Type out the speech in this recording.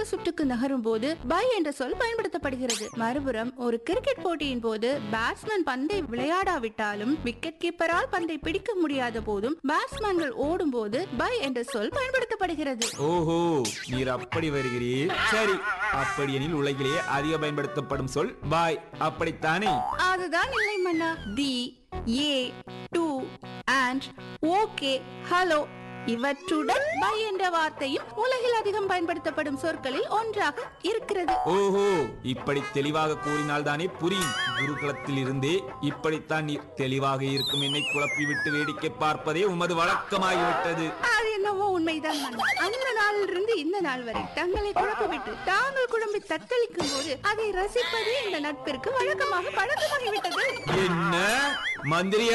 சுற்றுக்கு நகரும் போது பை என்ற சொல் பயன்படுத்தப்படுகிறது மறுபுறம் ஒரு கிரிக்கெட் போட்டியின் போது பேட்ஸ்மேன் பந்தை விளையாடாவிட்டாலும் விக்கெட் கீப்பரால் பந்தை பிடிக்க முடியாத போதும் பேட்ஸ்மேன்கள் ஓடும் போது பை என்ற சொல் பயன்படுத்தப்படுகிறது ஓஹோ நீர் அப்படி வருகிறீர் சரி அப்படியெனில் உலகிலேயே அதிக பயன்படுத்தப்படும் சொல் பாய் அப்படித்தானே அதுதான் இல்லை மன்னா the a to and okay hello இவற்றுடன் பை என்ற வார்த்தையும் உலகில் அதிகம் பயன்படுத்தப்படும் சொற்களில் ஒன்றாக இருக்கிறது ஓஹோ இப்படி தெளிவாக கூறினால் தானே புரியும் குருகுலத்தில் இருந்தே இப்படித்தான் நீர் தெளிவாக இருக்கும் என்னை குழப்பி விட்டு வேடிக்கை பார்ப்பதே உமது வழக்கமாகிவிட்டது அது என்னவோ உண்மைதான் மன்னா அந்த நாளிலிருந்து இந்த நாள் வரை தங்களை குழப்பவிட்டு தாங்கள் குழம்பி தத்தளிக்கும் போது அதை ரசிப்பதே இந்த நட்பிற்கு வழக்கமாக பழக்கமாகிவிட்டது என்ன மந்திரி